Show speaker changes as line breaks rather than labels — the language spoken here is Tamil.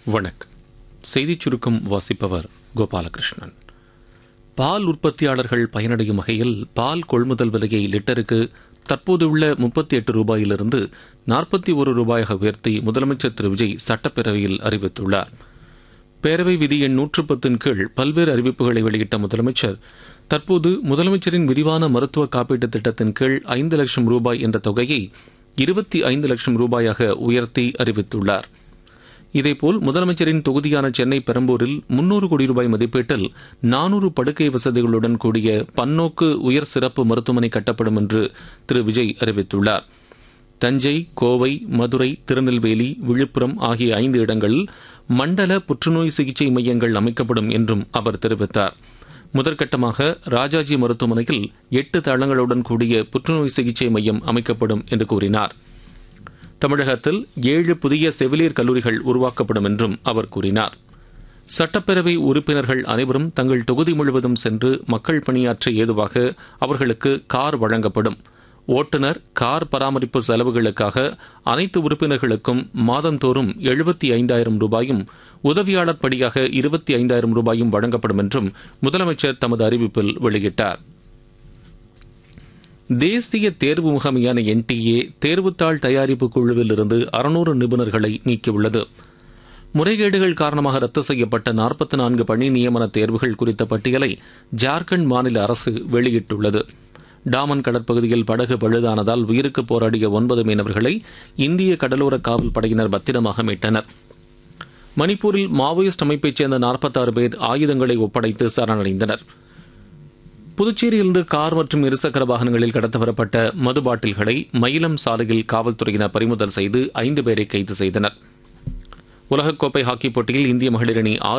வணக்கம் செய்திச் சுருக்கம் வாசிப்பவர் கோபாலகிருஷ்ணன் பால் உற்பத்தியாளர்கள் பயனடையும் வகையில் பால் கொள்முதல் விலையை லிட்டருக்கு தற்போதுள்ள முப்பத்தி எட்டு ரூபாயிலிருந்து நாற்பத்தி ஒரு ரூபாயாக உயர்த்தி முதலமைச்சர் திரு விஜய் சட்டப்பேரவையில் அறிவித்துள்ளார் பேரவை விதி எண் நூற்று பத்தின் கீழ் பல்வேறு அறிவிப்புகளை வெளியிட்ட முதலமைச்சர் தற்போது முதலமைச்சரின் விரிவான மருத்துவ காப்பீட்டுத் திட்டத்தின் கீழ் ஐந்து லட்சம் ரூபாய் என்ற தொகையை இருபத்தி ஐந்து லட்சம் ரூபாயாக உயர்த்தி அறிவித்துள்ளார் இதேபோல் முதலமைச்சரின் தொகுதியான சென்னை பெரம்பூரில் முன்னூறு கோடி ரூபாய் மதிப்பீட்டில் நானூறு படுக்கை வசதிகளுடன் கூடிய பன்னோக்கு உயர் சிறப்பு மருத்துவமனை கட்டப்படும் என்று திரு விஜய் அறிவித்துள்ளார் தஞ்சை கோவை மதுரை திருநெல்வேலி விழுப்புரம் ஆகிய ஐந்து இடங்களில் மண்டல புற்றுநோய் சிகிச்சை மையங்கள் அமைக்கப்படும் என்றும் அவர் தெரிவித்தார் முதற்கட்டமாக ராஜாஜி மருத்துவமனையில் எட்டு தளங்களுடன் கூடிய புற்றுநோய் சிகிச்சை மையம் அமைக்கப்படும் என்று கூறினார் தமிழகத்தில் ஏழு புதிய செவிலியர் கல்லூரிகள் உருவாக்கப்படும் என்றும் அவர் கூறினார் சட்டப்பேரவை உறுப்பினர்கள் அனைவரும் தங்கள் தொகுதி முழுவதும் சென்று மக்கள் பணியாற்ற ஏதுவாக அவர்களுக்கு கார் வழங்கப்படும் ஓட்டுநர் கார் பராமரிப்பு செலவுகளுக்காக அனைத்து உறுப்பினர்களுக்கும் மாதந்தோறும் எழுபத்தி ஐந்தாயிரம் ரூபாயும் உதவியாளர் படியாக இருபத்தி ஐந்தாயிரம் ரூபாயும் வழங்கப்படும் என்றும் முதலமைச்சர் தமது அறிவிப்பில் வெளியிட்டார் தேசிய தேர்வு முகமையான என்டிஏ தேர்வுத்தாள் தயாரிப்பு குழுவில் இருந்து அறுநூறு நிபுணர்களை நீக்கியுள்ளது முறைகேடுகள் காரணமாக ரத்து செய்யப்பட்ட நாற்பத்தி நான்கு பணி நியமன தேர்வுகள் குறித்த பட்டியலை ஜார்க்கண்ட் மாநில அரசு வெளியிட்டுள்ளது டாமன் கடற்பகுதியில் படகு பழுதானதால் உயிருக்கு போராடிய ஒன்பது மீனவர்களை இந்திய கடலோர காவல் படையினர் பத்திரமாக மீட்டனர் மணிப்பூரில் மாவோயிஸ்ட் அமைப்பைச் சேர்ந்த நாற்பத்தாறு பேர் ஆயுதங்களை ஒப்படைத்து சரணடைந்தனர் புதுச்சேரியிலிருந்து கார் மற்றும் இருசக்கர வாகனங்களில் கடத்த வரப்பட்ட மது பாட்டில்களை மயிலம் சாலையில் காவல்துறையினர் பறிமுதல் செய்து ஐந்து பேரை கைது செய்தனர் உலகக்கோப்பை ஹாக்கிப் போட்டியில் இந்திய மகளிர் அணி ஆறு